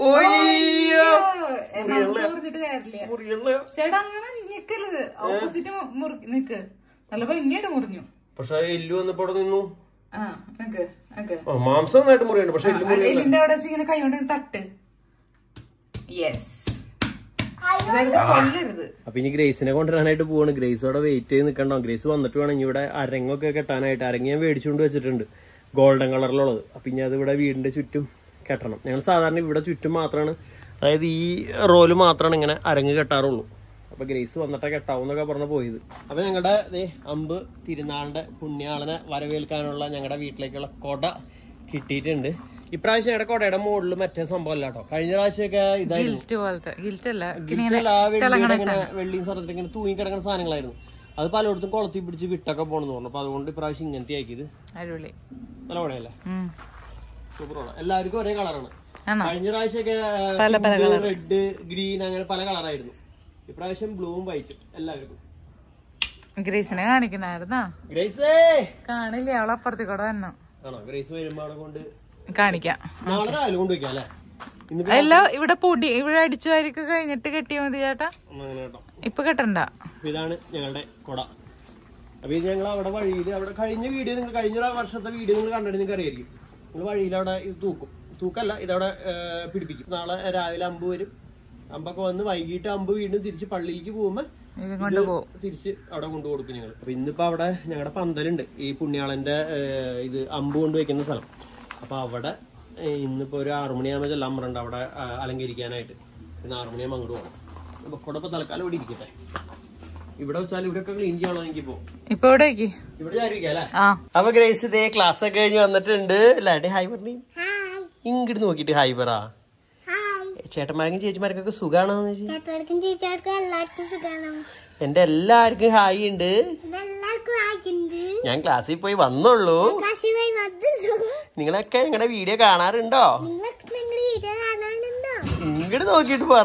ഒയ്യോ. ഏ, മനസ്സ് പറഞ്ഞിട്ട് കാര്യമില്ല മുറിയുള്ള ചേട്ടാ അങ്ങനെ നിക്കരുത് ഓപ്പോസിറ്റ് മുറുക്കി നിക്ക് നല്ല ഭംഗിയായിട്ട് മുറിഞ്ഞു പക്ഷെ എല്ലു വന്നപ്പോ അവിടെ നിന്നു ആ നിക്ക് നിക്ക് ആ, മാംസം നന്നായിട്ട് മുറിയുണ്ട് പക്ഷെ എല്ലു മുറി എല്ലിന്റെ അവിടെ വെച്ച് ഇങ്ങനെ കൈ കൊണ്ട് ഇങ്ങനെ തട്ട് യെസ് കൊല്ലരുത് അപ്പൊ ഇനി ഗ്രേസിനെ കൊണ്ടുവരാനായിട്ട് പോവാണ് ഗ്രേസ് അവിടെ വെയിറ്റ് ചെയ്ത് നിൽക്കണ്ടോ ഗ്രേസ് വന്നിട്ട് വേണം ഇനി ഇവിടെ അരങ്ങൊക്കെ കെട്ടാനായിട്ട് അരങ്ങ് ഞാൻ മേടിച്ചുകൊണ്ട് വെച്ചിട്ടുണ്ട് ഗോൾഡൻ കളറിലുള്ളത് അപ്പൊ ഇനി അത് ഇവിടെ വീടിന്റെ ചുറ്റും കെട്ടണം ഞങ്ങൾ സാധാരണ ഇവിടെ ചുറ്റും മാത്രമാണ് അതായത് ഈ റോല് മാത്രമാണ് ഇങ്ങനെ അരങ്ങ് കെട്ടാറുള്ളൂ അപ്പൊ ഗ്രേസ് വന്നിട്ടേ കെട്ടാവും എന്നൊക്കെ പറഞ്ഞ് പോയത് അപ്പൊ ഞങ്ങളുടെ ദേ അമ്പ് തിരുനാളിന്റെ പുണ്യാളനെ വരവേൽക്കാനുള്ള ഞങ്ങളുടെ വീട്ടിലേക്കുള്ള കൊട കിട്ടിയിട്ടുണ്ട് ഇപ്രാവശ്യം ഞങ്ങളുടെ കൊടയുടെ മുകളിൽ മറ്റേ സംഭവം അല്ല കേട്ടോ കഴിഞ്ഞ പ്രാവശ്യമൊക്കെ ഇതായിരുന്നു ഗിൽറ്റ് പോലത്തെ ഗിൽറ്റ് അല്ല ഗിൽറ്റല്ല, ആ വെള്ളിയുടെ ഇങ്ങനെ വെള്ളിയും സ്ഥലത്തിൽ ഇങ്ങനെ തൂങ്ങി കിടക്കുന്ന സാധനങ്ങളായിരുന്നു അത് പലയിടത്തും കുളത്തി പിടിച്ച് വിട്ടൊക്കെ പോണെന്ന് പറഞ്ഞു അപ്പൊ അതുകൊണ്ട് ഇപ്രാവശ്യം ഇങ്ങനത്തെ ആക്കിയത് അടിപൊളി നല്ല പടയല്ലേ ഉം. സൂപ്പർ പടം എല്ലാവർക്കും ഒരേ കളറാണ് ആണോ കഴിഞ്ഞ പ്രാവശ്യമൊക്കെ റെഡ് ഗ്രീൻ അങ്ങനെ പല കളറായിരുന്നു ഇപ്രാവശ്യം ബ്ലൂവും വൈറ്റും എല്ലാവർക്കും ഗ്രേസിനെ കാണിക്കണായിരുന്നാ ഗ്രേസേ കാണില്ലേ അവളെ അപ്പുറത്തേക്ക് കൂടെ വന്നു ആണോ ഗ്രേസ് വരുമ്പോ അവിടെ കൊണ്ട് കാണിക്കാം നാളെ രാവിലെ കൊണ്ടുവയ്ക്കാം അല്ലേ ഇന്ന് അല്ല ഇവിടെ പൊടി ഇവിടെ അടിച്ചു വാരിക്ക് കഴിഞ്ഞിട്ട് കെട്ടിയാ മതി ചേട്ടാ അങ്ങനെ കേട്ടോ ഇപ്പൊ കെട്ടണ്ട അപ്പൊ ഇതാണ് ഞങ്ങളുടെ കൊട അപ്പൊ ഇത് ഞങ്ങൾ അവിടെ വഴിയിൽ അവിടെ കഴിഞ്ഞ വീഡിയോ നിങ്ങൾ കഴിഞ്ഞ വർഷത്തെ വീഡിയോ നിങ്ങൾ കണ്ടിട്ട് നിങ്ങൾക്ക് അറിയായിരിക്കും നിങ്ങൾ വഴിയിൽ അവിടെ ഇത് തൂക്കും തൂക്കല്ല ഇതവിടെ ഏ, പിടിപ്പിക്കും നാളെ രാവിലെ അമ്പ് വരും അമ്പൊക്കെ വന്ന് വൈകിട്ട് അമ്പ് വീണ്ടും തിരിച്ച് പള്ളിയിലേക്ക് പോകുമ്പോ ഇത് കൊണ്ടുപോകും തിരിച്ച് അവിടെ കൊണ്ടു കൊടുക്കും ഞങ്ങൾ അപ്പൊ ഇന്നിപ്പോ അവിടെ ഞങ്ങളുടെ പന്തലുണ്ട് ഈ പുണ്യാളന്റെ ഏ, ഇത് അമ്പ് കൊണ്ട് വെക്കുന്ന സ്ഥലം അപ്പൊ അവിടെ ഏ, ഇന്നിപ്പോ ഒരു ആറുമണിയാകുമ്പോൾ ചെല്ലാം അമ്മറുണ്ട് അവിടെ ആ, അലങ്കരിക്കാനായിട്ട് പിന്നെ ആറുമണിയാകുമ്പോൾ അങ്ങോട്ട് പോകണം അപ്പൊ കൂടെ ഇപ്പൊ തൽക്കാലം ഇവിടെ ഇരിക്കട്ടെ ഇവിടെ വെച്ചാൽ ഇവിടെ ഒക്കെ ക്ലീൻ ചെയ്യണോ എനിക്ക് പോ ഇപ്പൊ ഇവിടെ വെക്ക് ഇവിടെ ആയിരിക്കും അല്ലേ ആ അപ്പൊ ഗ്രേസ് ഇതേ ക്ലാസ് ഒക്കെ കഴിഞ്ഞ് വന്നിട്ടുണ്ട് അല്ലാണ്ട് ഹായ് പറഞ്ഞു ഇങ്ങോട്ട് നോക്കിട്ട് ഹായ് പറ ചേട്ടന്മാർക്കും ചേച്ചിമാർക്കൊക്കെ സുഖാണോന്ന് ചോദിച്ചു ചേട്ടർക്കും ചേച്ചിയാർക്കും എല്ലാവർക്കും സുഖമാണ് എന്റെ എല്ലാവർക്കും ഹായ് ഉണ്ട് എല്ലാവർക്കും ആയിട്ടുണ്ട് ഞാൻ ക്ലാസ്സിൽ പോയി വന്നുള്ളൂ കാശിവായി വന്നു നിങ്ങളൊക്കെ ഞങ്ങളുടെ വീഡിയോ കാണാറുണ്ടോ നിങ്ങളൊക്കെ നിങ്ങളുടെ വീഡിയോ കാണാനുണ്ടോ ഇങ്ങോട്ട് നോക്കിയിട്ട് പറ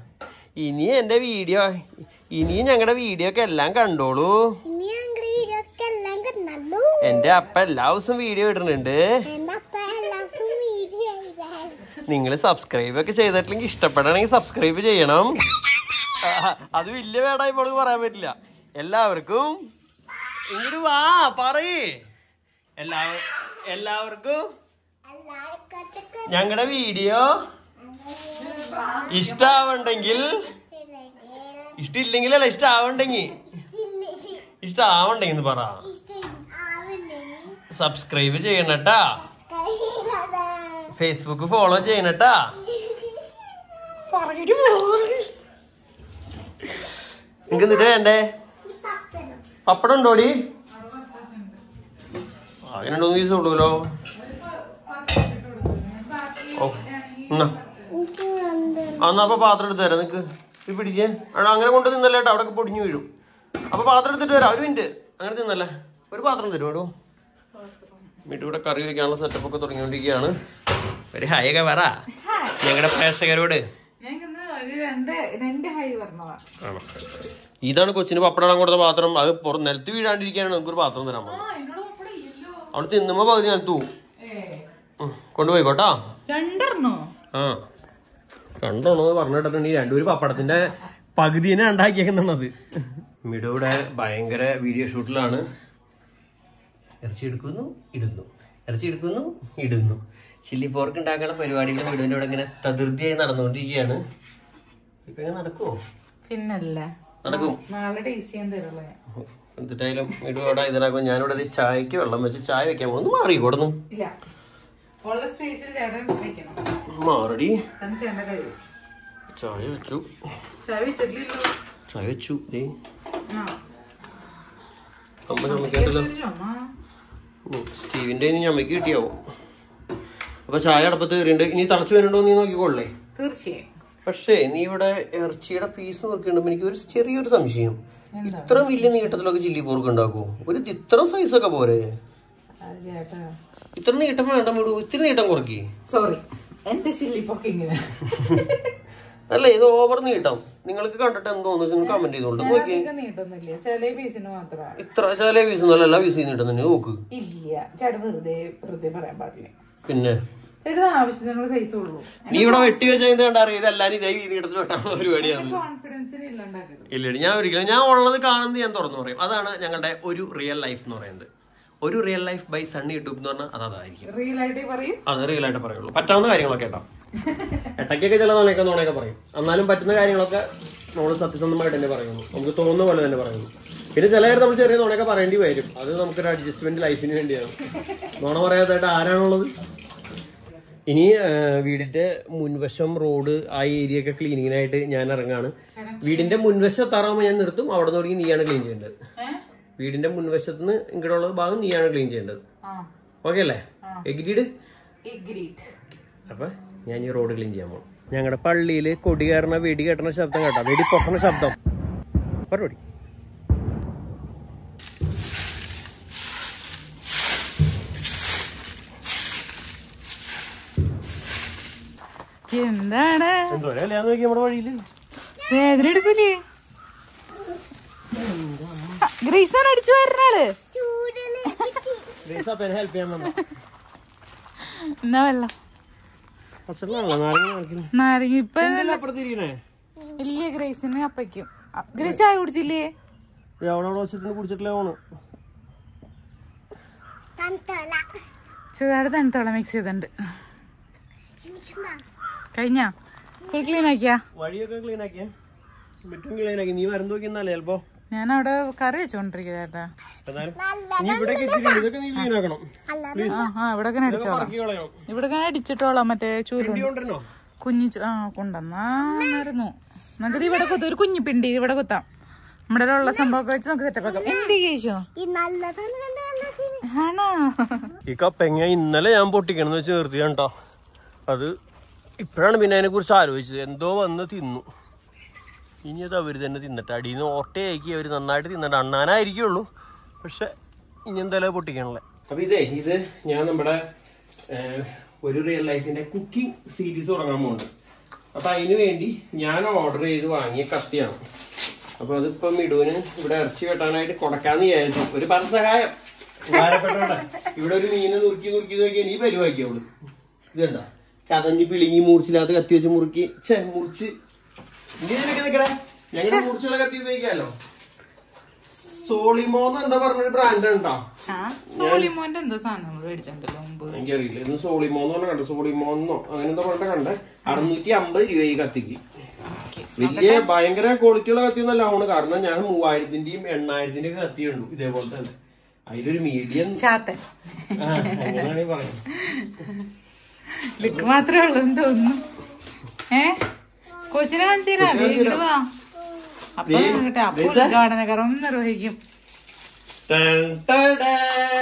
ഇനി എന്റെ വീഡിയോ ഇനിയും ഞങ്ങളുടെ വീഡിയോ ഒക്കെ എല്ലാം കണ്ടോളൂ ഇനി ഞങ്ങളുടെ വീഡിയോ ഒക്കെ എല്ലാം കണ്ടല്ലോ എന്റെ അപ്പ എല്ലാ ദിവസവും വീഡിയോ ഇടുന്നുണ്ട് എന്റെ അപ്പ എല്ലാവർക്കും വീഡിയോ ചെയ്താൽ നിങ്ങൾ സബ്സ്ക്രൈബ് ഒക്കെ ചെയ്തിട്ടില്ലെങ്കിൽ ഇഷ്ടപ്പെടണമെങ്കിൽ സബ്സ്ക്രൈബ് ചെയ്യണം ആ, അത് വലിയ വേടായി ഇപ്പോൾ പറയാൻ പറ്റില്ല എല്ലാവർക്കും ഇങ്ങോട്ട് വാ പറയ് എല്ലാ എല്ലാവർക്കും എല്ലാവർക്കും ഞങ്ങളുടെ വീഡിയോ ഇഷ്ടാവണ്ടെങ്കിൽ ഇഷ്ടമില്ലെങ്കിലല്ല ഇഷ്ടാവണ്ടെങ്കിൽ ഇഷ്ടാവണ്ടെങ്കിൽ പറ സബ്സ്ക്രൈബ് ചെയ്യണട്ടാ ഫേസ്ബുക്ക് ഫോളോ ചെയ്യണട്ടാ നിങ്ങക്ക് എന്നിട്ട് വേണ്ടേ പപ്പടം ഉണ്ടോടി ആകെ രണ്ടു മൂന്ന് ദിവസം ഉള്ളൂല്ലോ ഓ എന്നാ ആ, എന്നാ അപ്പൊ പാത്രം എടുത്ത് തരാം നിക്ക് ഇത് പിടിച്ചേ അവിടെ അങ്ങനെ കൊണ്ട് തിന്നല്ലേ കേട്ടോ അവിടെ പൊടിഞ്ഞു വീഴും അപ്പൊ പാത്രം എടുത്തിട്ട് വരാം ഒരു മിനിറ്റ് അങ്ങനെ തിന്നല്ലേ ഒരു പാത്രം തരും കേട്ടോ വീട്ടിൽ ഇവിടെ കറി വയ്ക്കാനുള്ള സെറ്റപ്പ് ഒക്കെ തുടങ്ങിക്കൊണ്ടിരിക്കുകയാണ് ഒരു ഹായ് ഒക്കെ പറ ഞങ്ങളുടെ പ്രേക്ഷകരോട് ഞാൻ ഇന്ന് ഒരു രണ്ട് രണ്ട് ഹൈ പറഞ്ഞതാ ആണോ ഇതാണ് കൊച്ചിന് പപ്പടം കൊടുത്ത പാത്രം അത് പുറ- നിലത്ത് വീഴാണ്ടിരിക്കാനാണ് നമുക്കൊരു പാത്രം തരാൻ പോകുന്നത് ആ എന്നോട് പപ്പടം ഇല്ലല്ലോ അവിടെ തിന്നുമ്പോ പകുതി നിലത്ത് പോവും ഏ ഉം, കൊണ്ടുപോയിക്കോട്ടോ രണ്ടെണ്ണോ ആ രണ്ടെണ്ണോ പറഞ്ഞിട്ടുണ്ടെങ്കിൽ രണ്ടുപേര് പപ്പടത്തിന്റെ പകുതിനെ ഉണ്ടാക്കിയേക്കുന്നത് മിടുവിടെ ഭയങ്കര വീഡിയോ ഷൂട്ടിലാണ് ഇറച്ചി എടുക്കുന്നു ഇടുന്നു ഇറച്ചി എടുക്കുന്നു ഇടുന്നു ചില്ലി പോർക്ക് ഉണ്ടാക്കാനുള്ള പരിപാടികൾ മിടുവിന്റെ ഇവിടെ ഇങ്ങനെ തതിർത്തിയായി നടന്നുകൊണ്ടിരിക്കുകയാണ് ഇപ്പൊ ഇങ്ങനെ നടക്കുവോ പിന്നല്ലേ നടക്കും നാളെ ടേസ്റ്റ് ചെയ്യാൻ തരുള്ളൂ ഞാൻ എന്നിട്ടായാലും മിടു അവിടെ ഇതിനാക്കും ഞാനിവിടെ ദേ ചായക്ക് വെള്ളം വെച്ച് ചായ വെക്കാൻ പോകുന്നു ഒന്ന് മാറി കൊടുന്നു ഇല്ല ഉള്ള സ്പേസിൽ ചേട്ടൻ വെക്കണം മാറടി തന്നെ ചേട്ടൻ കഴിയും ചായ വെച്ചു ചായ വെച്ചിട്ടില്ലല്ലോ ചായ വെച്ചു ദേ ആ അമ്മ ചമ്മക്കായിട്ടല്ലോ ചുമ ഉം, സ്റ്റീവിന്റെ ഇനി ഞമ്മക്ക് കിട്ടിയാവോ അപ്പൊ ചായ അടുപ്പത്ത് കയറിയുണ്ട് ഇനി തിളച്ച് വരുന്നുണ്ടോ നീ നോക്കിക്കോളേ തീർച്ചയായും പക്ഷേ നീ ഇവിടെ ഇറച്ചിയുടെ പീസ് നോക്കിയുണ്ടോ എനിക്ക് ഒരു ചെറിയൊരു സംശയം ഇത്ര വലിയ നീട്ടത്തിലൊക്കെ ചില്ലി പോർക്ക് ഉണ്ടാക്കുമോ ഒരു ഇത്ര സൈസൊക്കെ പോരെ അത് ചേട്ടാ ഇത്ര നീട്ടം വേണ്ട വിടൂ ഇത്തിരി നീട്ടം കുറക്കി സോറി എന്റെ ചില്ലി പൊക്കിങ്ങനെ അല്ല ഇത് ഓവർ നീട്ടം നിങ്ങൾക്ക് കണ്ടിട്ട് എന്ത് തോന്നുന്നു നിങ്ങൾ കമന്റ് ചെയ്തോളൂ നോക്കി നീട്ടൊന്നുമില്ല ചില പീസിന് മാത്രമാ ഇത്ര ചില പീസ് ഒന്നും എല്ലാ പീസ് നീട്ടം തന്നെ നോക്ക് ഇല്ല ചേട്ടൻ വെറുതെ വെറുതെ പറയാൻ പാടില്ല പിന്നെ ചേട്ടാ ആവശ്യത്തിനുള്ള സൈസ് ഉള്ളൂ നീ ഇവിടെ വെട്ടി വെച്ച ഇത് കണ്ടറിയാം ഇതെല്ലാരും ഇതേ വീതി കിടത്തിൽ വെട്ടാനുള്ള പരിപാടിയാണ് കോൺഫിഡൻസിന് ഇല്ലാണ്ടാക്കരുത് ഇല്ല ഞാൻ ഒരിക്കലും ഞാൻ ഉള്ളത് കാണുന്നത് ഞാൻ തുറന്നു പറയും അതാണ് ഞങ്ങളുടെ ഒരു റിയൽ ലൈഫ് എന്ന് പറയുന്നത് ഒരു real life by Sunny YouTube എന്ന് പറഞ്ഞാൽ അത് അതായിരിക്കും റിയൽ ആയിട്ട് പറയും അത് റിയൽ ആയിട്ട് പറയുള്ളൂ പറ്റാവുന്ന കാര്യങ്ങളൊക്കെ കേട്ടോ എട്ടയ്ക്കൊക്കെ ചില നോണയൊക്കെ നോണയൊക്കെ പറയും എന്നാലും പറ്റുന്ന കാര്യങ്ങളൊക്കെ നമ്മൾ സത്യസന്ധമായിട്ട് തന്നെ പറയുന്നു നമുക്ക് തോന്നുന്ന പോലെ തന്നെ പറയുന്നു പിന്നെ ചില കാര്യം നമ്മൾ ചെറിയ നോണയൊക്കെ പറയേണ്ടി വരും അത് നമുക്കൊരു അഡ്ജസ്റ്റ്മെന്റ് ലൈഫിന് വേണ്ടിയാണ് നോണ പറയാത്തായിട്ട് ആരാണുള്ളത് ഇനി ആ, വീടിന്റെ മുൻവശം റോഡ് ആ ഏരിയ ഒക്കെ ക്ലീനിങ്ങിനായിട്ട് ഞാൻ ഇറങ്ങാണ് വീടിന്റെ മുൻവശം എത്താറാകുമ്പോൾ ഞാൻ നിർത്തും അവിടെ തുടങ്ങി നീയാണ് ക്ലീൻ ചെയ്യേണ്ടത് ഏഹ് വീടിന്റെ മുൻവശത്ത് നിന്ന് ഇങ്ങോട്ടുള്ള ഭാഗം നീയാണ് ക്ലീൻ ചെയ്യേണ്ടത് ആ ഓക്കെ അല്ലേ എഗ്രീഡ് എഗ്രീഡ് അപ്പൊ ഞാൻ ഈ റോഡ് ക്ലീൻ ചെയ്യാൻ പോകും ഞങ്ങളുടെ പള്ളിയിൽ കൊടി കയറണ വെടി കെട്ടണ ശബ്ദം കേട്ടോ വെടി പൊട്ടണ ശബ്ദം പരിപാടി എന്താണ് എന്തോ അല്ലേ നോക്കി നമ്മുടെ വഴിയില് വേദന എടുക്കൂലേ ഗ്രേസാണ് അടിച്ചു വരുന്നാള് ഹെൽപ്പ് ചെയ്യാൻ വന്ന എന്നാ വെള്ളം പച്ചവെള്ളമാണല്ലോ നാരങ്ങ കാണിക്കുന്നു നാരങ്ങ ഇപ്പൊ അപ്പുറത്തിരിക്കണേ ഇല്ല ഗ്രേസിന് അപ്പയ്ക്കും അ- ഗ്രേസ് ചായ കുടിച്ചില്ലേ ഇത് അവിടെ അവിടെ വെച്ചിട്ട് കുടിച്ചിട്ടില്ല ഓണ് തന്തല ചെറുതായിട്ട് തണുത്തോളം മിക്സ് ചെയ്തിട്ടുണ്ട് എനിക്കെന്താ കഴിഞ്ഞാ ഫുൾ ക്ലീൻ ആക്കിയാ വഴിയൊക്കെ ക്ലീൻ ആക്കിയേ മുറ്റും ക്ലീൻ ആക്കി നീ വരം നോക്കിയെന്നല്ലേ ചിലപ്പോ ഞാൻ അവിടെ കറി വെച്ചോണ്ടിരിക്കുക ചേട്ടാ എന്നാലും നീ ഇവിടെ ഇതൊക്കെ നീ ക്ലീൻ ആക്കണം പ്ലീസ് ആ ആ ഇവിടെ തന്നെ അടിച്ചോളാം പറക്കി കളയണം ഇവിടെ തന്നെ അടിച്ചിട്ടോളാം മറ്റേ ചൂര് പിണ്ടി കൊണ്ടിരുന്നോ കുഞ്ഞു ചു- ആ കൊണ്ടുവന്നായിരുന്നു നമുക്കിത് ഇവിടെ കുത്താം ഒരു കുഞ്ഞു പിണ്ടി ഇവിടെ കുത്താം നമ്മുടെ ഉള്ള സംഭവമൊക്കെ വെച്ച് നമുക്ക് സെറ്റപ്പ് ആക്കാം എന്ത് കേശോ ഈ നല്ലതാണ് കണ്ട എല്ലാത്തിനും ആണോ ഈ കപ്പങ്ങ ഇന്നലെ ഞാൻ പൊട്ടിക്കണമെന്ന് വെച്ച് നിർത്തിയാണ് കേട്ടോ അത് ഇപ്പോഴാണ് പിന്നെ അതിനെ കുറിച്ച് ആലോചിച്ചത് എന്തോ വന്ന് തിന്നു ഇനി അത് അവർ തന്നെ തിന്നിട്ട് അടിയിൽ നിന്ന് ഓട്ടയാക്കി അവർ നന്നായിട്ട് തിന്നിട്ട് അണ്ണാനായിരിക്കുള്ളൂ പക്ഷെ ഇനി എന്തായാലും പൊട്ടിക്കണല്ലേ അപ്പൊ ഇതേ ഇത് ഞാൻ നമ്മുടെ ഏഹ്, ഒരു റിയൽ ലൈഫിന്റെ കുക്കിംഗ് സീരീസ് തുടങ്ങാൻ പോകുന്നുണ്ട് അപ്പൊ അതിനു വേണ്ടി ഞാൻ ഓർഡർ ചെയ്ത് വാങ്ങിയ കത്തിയാണ് അപ്പൊ അതിപ്പം മിടുവിന് ഇവിടെ ഇറച്ചി വെട്ടാനായിട്ട് കൊടുക്കാന്ന് വിചാരിച്ചു ഒരു പരസഹായം ഉപകാരപ്പെട്ടോട്ടെ ഇവിടെ ഒരു മീനെ നുറുക്കി നുറുക്കി നോക്കിയാൽ നീ പരിവാക്കിയോളൂ ഇതെന്താ ചതഞ്ഞ് പിളിങ്ങി മൂർച്ചില്ലാത്ത കത്തി വെച്ച് മുറുക്കി ഛേ മുറിച്ച് ഇനി ഇതിനൊക്കെ നിക്കണേ ഞങ്ങൾ മുറിച്ചുള്ള കത്തി ഉപയോഗിക്കാമല്ലോ സോളിമോന്ന് എന്താ പറഞ്ഞൊരു ബ്രാൻഡ് കേട്ടോ ആ സോളിമോന്റെ എന്തോ സാധനം നമ്മൾ മേടിച്ചിട്ടുണ്ടല്ലോ മുമ്പ് എനിക്കറിയില്ല ഇന്ന് സോളിമോന്ന് പറഞ്ഞ കണ്ടു സോളിമോന്നോ അങ്ങനെ എന്താ പറഞ്ഞ കണ്ടേ അറുന്നൂറ്റി അമ്പത് രൂപ ഈ കത്തിക്ക് ഓക്കെ വലിയ ഭയങ്കര ക്വാളിറ്റിയുള്ള കത്തി ഒന്നല്ല ആണ് കാരണം ഞാൻ മൂവായിരത്തിന്റെയും എണ്ണായിരത്തിന്റെയും കത്തി ഉള്ളൂ ഇതേപോലെ തന്നെ അതിലൊരു മീഡിയം ചാത്തൻ അങ്ങനെയാണെങ്കിൽ പറയാം ലുക്ക് മാത്രമേ ഉള്ളൂ എന്ന് തോന്നുന്നു ഏ കൊച്ചിനെ കാണിച്ചില്ല വീട് വാ അപ്പൊ നോക്കട്ടെ അപ്പൊ ഉദ്ഘാടന കർമ്മം നിർവഹിക്കും ടൺ ടടാ.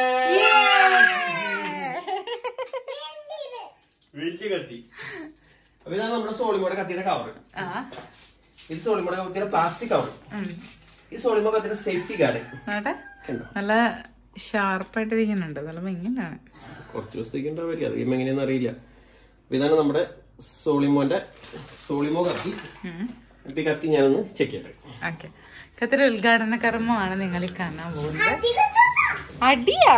വലിയ കത്തി അപ്പൊ ഇതാണ് നമ്മുടെ സോളിമോടെ കത്തിയുടെ കവർ ആ ഇത് സോളിമോടെ കത്തിയുടെ പ്ലാസ്റ്റിക് കവർ ഉം. ഈ സോളിമോ കത്തിയുടെ സേഫ്റ്റി ഗാർഡ് നോട്ടെ കണ്ടോ നല്ല ഷാർപ്പായിട്ട് ഇരിക്കുന്നുണ്ട് നല്ല മെങ്ങിനാണ് കുറച്ച് ദിവസത്തേക്ക് ഉണ്ടാവില്ല അറിയുമ്പോ എങ്ങനെയാന്ന് അറിയില്ല അപ്പൊ ഇതാണ് നമ്മുടെ സോളിമോന്റെ സോളിമോ കത്തി ഇപ്പൊ ഈ കത്തി ഞാനൊന്ന് ചെക്ക് ചെയ്യട്ടെ ഓക്കെ കത്തിരി ഉദ്ഘാടന കർമ്മമാണ് നിങ്ങൾ ഈ കാണാൻ പോകുന്നത് അടിയാ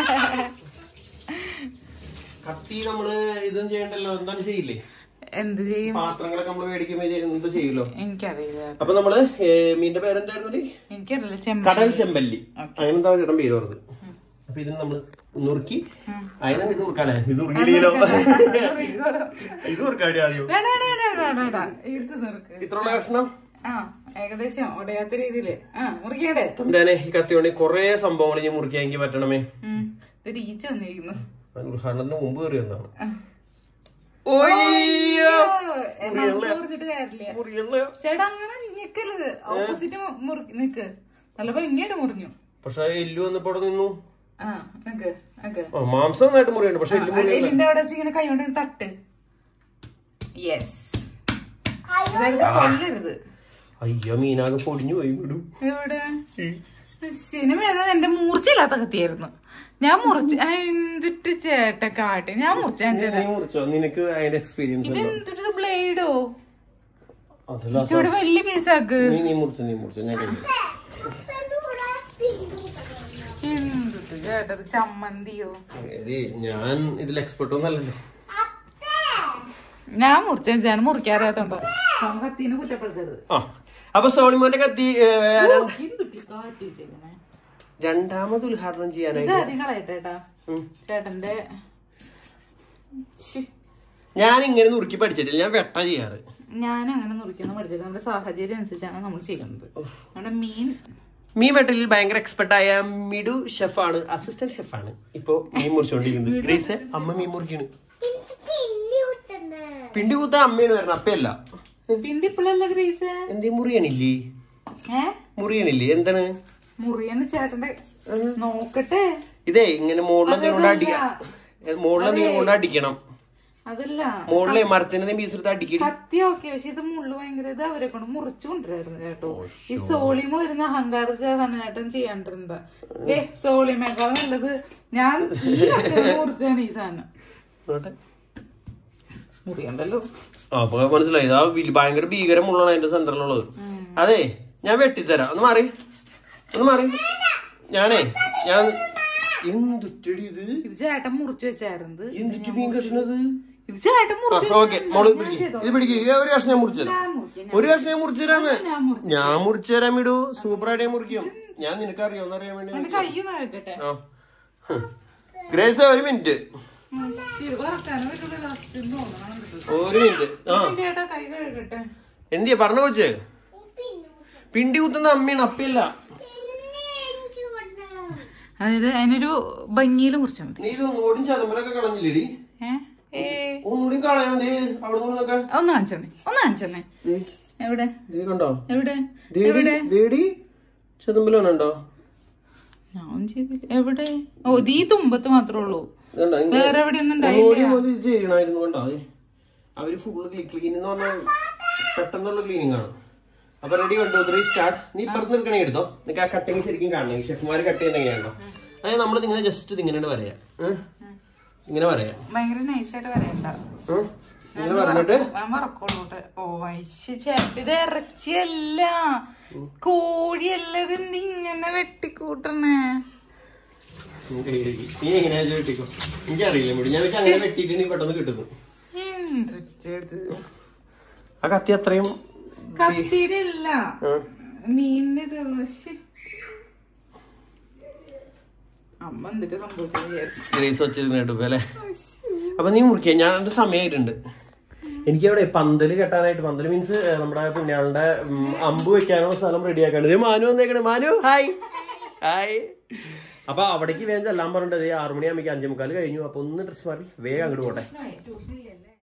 കത്തി നമ്മള് ഇതൊന്നും ചെയ്യണ്ടല്ലോ എന്താണ് ചെയ്യില്ലേ എന്ത് ചെയ്യും പാത്രങ്ങളൊക്കെ നമ്മള് മേടിക്കുമ്പോ ഇത് എന്ത് ചെയ്യൂലോ എനിക്കറിയില്ല അപ്പൊ നമ്മള് ഏ, മീന്റെ പേരെന്തായിരുന്നു എനിക്കറിയില്ല ചെമ്പ കടൽ ചെമ്പല്ലി അങ്ങനെന്താ ചേട്ടൻ പേര് പറഞ്ഞത് അപ്പൊ ഇതിന് നമ്മള് നുറുക്കി അതിനെ ഇത് നുറുക്കാല്ലേ ഇത് നുറുക്കിയില്ലല്ലോ ഇത് നുറുക്കാടി ആദ്യം വേണ്ട, വേണ്ട, വേണ്ട, വേണ്ട, വേണ്ട. ഇത് നിർക്ക് ഇത്രയുള്ള കഷ്ണം ആ ഏകദേശം ഉടയാത്ത രീതിയില് ആ മുറിക്കടെ തമ്പുരാനെ ഈ കത്തി കൊണ്ട് കുറെ സംഭവങ്ങൾ ഞാൻ മുറിക്കാമെങ്കിൽ പറ്റണമേ ഇതൊരു ഈച്ച വന്നിരിക്കുന്നു ഉദ്ഘാടനത്തിന് മുമ്പ് കയറി വന്നതാണ് ആ. ഒയ്യോ. ഏ, മനസ്സ് മുറിച്ചിട്ട് കാര്യമില്ല മുറിയല്ലേ? ചേട്ടാ അങ്ങനെ നിക്കരുത് ഓപ്പോസിറ്റ് മുറുക്കി നിക്ക് നല്ല ഭംഗിയായിട്ട് മുറിഞ്ഞു പക്ഷെ എല്ലു വന്നപ്പോ അവിടെ നിന്നു ആ നിക്ക് നിക്ക് ആ, മാംസം നന്നായിട്ട് മുറിയുണ്ട് പക്ഷെ എല്ലു മുറി എലിന്റെ അവിടെ വെച്ച് ഇങ്ങനെ കൈ കൊണ്ട് തട്ട് യെസ് കൊല്ലരുത് അയ്യോ മീനാകെ പൊടിഞ്ഞു പോയി വിടും എവിടെ സിനിമ ഏതാ എന്റെ മൂർച്ചയില്ലാത്ത കത്തിയായിരുന്നു ഞാൻ മുറിച്ച് ആ, എന്തിട്ട് ചേട്ട കാട്ടി ഞാൻ മുറിച്ച നീ മുറിച്ചോ നിനക്ക് അതിന്റെ എക്സ്പീരിയൻസ് ഉണ്ടോ ഇതെന്തിട്ട് ബ്ലേഡോ അതല്ല ചൂട് വലിയ പീസാക്ക് നീ നീ മുറിച്ചു നീ മുറിച്ചു ഞാൻ കഴിയും എന്തിട്ട് ചേട്ടത് ചമ്മന്തിയോ എടി, ഞാൻ ഇതിൽ എക്സ്പെർട്ട് ഒന്നല്ലല്ലോ ഞാൻ മുറിച്ച ഞാൻ മുറിക്കാറിയാത്തോണ്ടോ കത്തിന് കുറ്റപ്പെടുത്തരുത് ആ അപ്പൊ സോളിമോന്റെ കത്തി ഏ, ര- എന്തുട്ടി കാട്ടി വെച്ചേക്കണേ രണ്ടാമത് ഉദ്ഘാടനം ഇത് ചെയ്യാനായിട്ട് ആദ്യം കളയട്ടേട്ടാ ഉം. ചേട്ടന്റെ ശ്ശി. ഞാൻ ഇങ്ങനെ നുറുക്കി പഠിച്ചിട്ടില്ല ഞാൻ വെട്ട ചെയ്യാറ് ഞാൻ അങ്ങനെ മുറിക്കുന്ന പഠിച്ചത് നമ്മുടെ സാഹചര്യം അനുസരിച്ചാണ് നമ്മൾ ചെയ്യുന്നത് നമ്മുടെ മീൻ മീൻ വെട്ടലിൽ ഭയങ്കര എക്സ്പെർട്ട് ആയ മിഡു ഷെഫാണ് അസിസ്റ്റന്റ് ഷെഫാണ് ഇപ്പൊ മീൻ മുറിച്ചോണ്ടിരിക്കുന്നത് ഗ്രീസ് അമ്മ മീൻ മുറിക്കണ് പിന്നെ വിട്ടുന്നത് പിണ്ടി കൂത്ത അമ്മയാണ് വരുന്നത് അപ്പയല്ല പിണ്ടി ഇപ്പോഴല്ല ഗ്രേസ് എന്തേ മുറിയണില്ലേ ഏ മുറിയണില്ലേ എന്താണ് മുറിയാണ് ചേട്ടന്റെ നോക്കട്ടെ ഇതേ ഇങ്ങനെ മുകളിൽ കൊണ്ട് അടി മുകളിൽ നീ കൊണ്ട് അടിക്കണം അതല്ല മുകളിലെ മരത്തിന് പീസ് എടുത്ത് അടിക്കടി കത്തി ഓക്കെ പക്ഷെ ഇത് മുള്ളു ഭയങ്കര ഇത് അവരെ കൊണ്ട് മുറിച്ചു കൊണ്ടുവരായിരുന്നു കേട്ടോ ഈ സോളിമ വരുന്ന അഹങ്കാരിച്ച ചേട്ടൻ ചെയ്യാണ്ടിരുന്നതാ ഏ സോളിമേക്കാൾ നല്ലത് ഞാൻ ഈ അച്ഛനെ മുറിച്ചാണ് ഈ സാധനം നോട്ടെ. മുറിയണ്ടല്ലോ ആ, അപ്പൊ മനസ്സിലായി ആ വലിയ- ഭയങ്കര ഭീകര മുള്ളാണ് അതിന്റെ സെന്ററിലുള്ളത് അതെ ഞാൻ വെട്ടിത്തരാം ഒന്ന് മാറി ഒന്ന് മാറി ഞാനേ ഞാൻ എന്തുറ്റടി ഇത് ഇത് ചേട്ടൻ മുറിച്ചു വെച്ചായിരുന്നത് എന്തുറ്റ് മീൻ കഷ്ണത് ഇത് ചേട്ടൻ മുറിച്ചു ഓക്കെ മോള് പിടിക്ക് ഇത് പിടിക്ക് ഇത് ഒരു കഷ്ണം ഞാൻ മുറിച്ചു തരാം ഞാൻ മുറിക്കാം ഒരു കഷ്ണം ഞാൻ മുറിച്ചു തരാന്ന് ഞാൻ മുറിച്ചു ഞാൻ മുറിച്ചു തരാൻ ഇടൂ സൂപ്പറായിട്ട് ഞാൻ മുറിക്കും ഞാൻ നിനക്ക് അറിയാമെന്ന് അറിയാൻ വേണ്ടി എന്റെ കയ്യിൽ നിന്ന് കഴിക്കട്ടെ ആ ഹും. ഗ്രേസ് ഒരു മിനിറ്റ് ഇത് വറക്കാനോ പറ്റുള്ള ലാസ്റ്റ് തോന്നണം ഒരു മിനിറ്റ് ആ ചേട്ടാ കൈ കഴുകട്ടെ എന്തിയാ പറഞ്ഞു കൊച്ചേ പിന്നെ പിണ്ടി കുത്തുന്ന അമ്മയാണ് അപ്പയല്ല പിന്നെ എനിക്ക് വിടണം അതായത് അതിനൊരു ഭംഗിയിൽ മുറിച്ചാൽ മതി നീ ഇത് ഒന്നുകൂടി ചതമ്പലൊക്കെ കളഞ്ഞില്ലേടി ഏ ഏ ഒന്നുകൂടി കളയണം ദേ അവിടെ നിന്നൊക്കെ ഒന്ന് കാണിച്ചെണ്ണേ ഒന്ന് കാണിച്ചെണ്ണേ എവിടെ ദേ കണ്ടോ എവിടെ ദേടി ദേടി ചതമ്പലുണ്ടോ ഞാൻ ചെയ്തില്ല എവിടെ ഓ ഇത് ഈ തുമ്പത്ത് മാത്രമേ ഉള്ളൂ കണ്ടോ ഇങ്ങനെ വേറെ എവിടെ ഒന്നും ഒന്നുകൂടി അത് ചെയ്യണമായിരുന്നു കണ്ടോ ദേ. അവര് ഫുള്ള് ക്ലീൻ എന്ന് പറഞ്ഞാൽ പെട്ടെന്നുള്ള ക്ലീനിങ് ആണ് അപ്പൊ റെഡി കണ്ടോ ത്രീ സ്റ്റാർട്ട് നീ ഇപ്പുറത്ത് നിൽക്കണേ എടുത്തോ നിനക്ക് ആ കട്ടിങ് ശരിക്കും കാണണം ഷെഫ്മാര് കട്ട് ചെയ്യുന്ന എങ്ങനെയാണോ അതായത് നമ്മൾ ഇങ്ങനെ ജസ്റ്റ് ഇങ്ങനെ വരയാം ഏ? ഇങ്ങനെ വരയാം ഭയങ്കര നൈസായിട്ട് വരേണ്ട ഏ? ഇങ്ങനെ പറഞ്ഞിട്ട് ഞാൻ വറക്കോളൂട്ടെ ഓ വൈശ് ചേട്ടത് ഇറച്ചിയല്ല കോഴിയല്ല ഇത് ഇങ്ങനെ വെട്ടിക്കൂട്ടണേ നീ എങ്ങനെയാ വെട്ടിക്കോ എനിക്കറിയില്ല മുടി ഞാൻ വെച്ച് അങ്ങനെ വെട്ടിയിട്ട് നീ പെട്ടെന്ന് കിട്ടുന്നു എന്തൊറ്റത് ആ കത്തി അത്രയും കത്തിയുടെ അല്ല ആ. മീനിന്റെ ഇതുള്ളൂ ശ്ശെ. അമ്മ എന്നിട്ട് സംഭവിച്ചത് വിചാരിച്ചു ഗ്രേസ് വെച്ചിരുന്നിട്ട് അല്ലേ അപ്പൊ നീ മുറിക്കുക ഞാൻ എന്റെ സമയമായിട്ടുണ്ട് എനിക്ക് അവിടെ പന്തല് കെട്ടാനായിട്ട് പന്തല് മീൻസ് നമ്മുടെ പുണ്യാളുടെ ഉം, അമ്പ് വെക്കാനുള്ള സ്ഥലം റെഡിയാക്കാണ് ഇത് മാനു വന്നേക്കണ് മാനു ഹായ് ഹായ് അപ്പൊ അവിടേക്ക് വേഗം ചെല്ലാൻ പറഞ്ഞിട്ട് ആറുമണിയാകുമ്പോൾ അഞ്ചേ മുക്കാൽ കഴിഞ്ഞു അപ്പൊ ഒന്ന് ഡ്രസ് മാറി വേഗം അങ്ങോട്ട് പോട്ടെ ട്യൂഷൻ ഇല്ലല്ലേ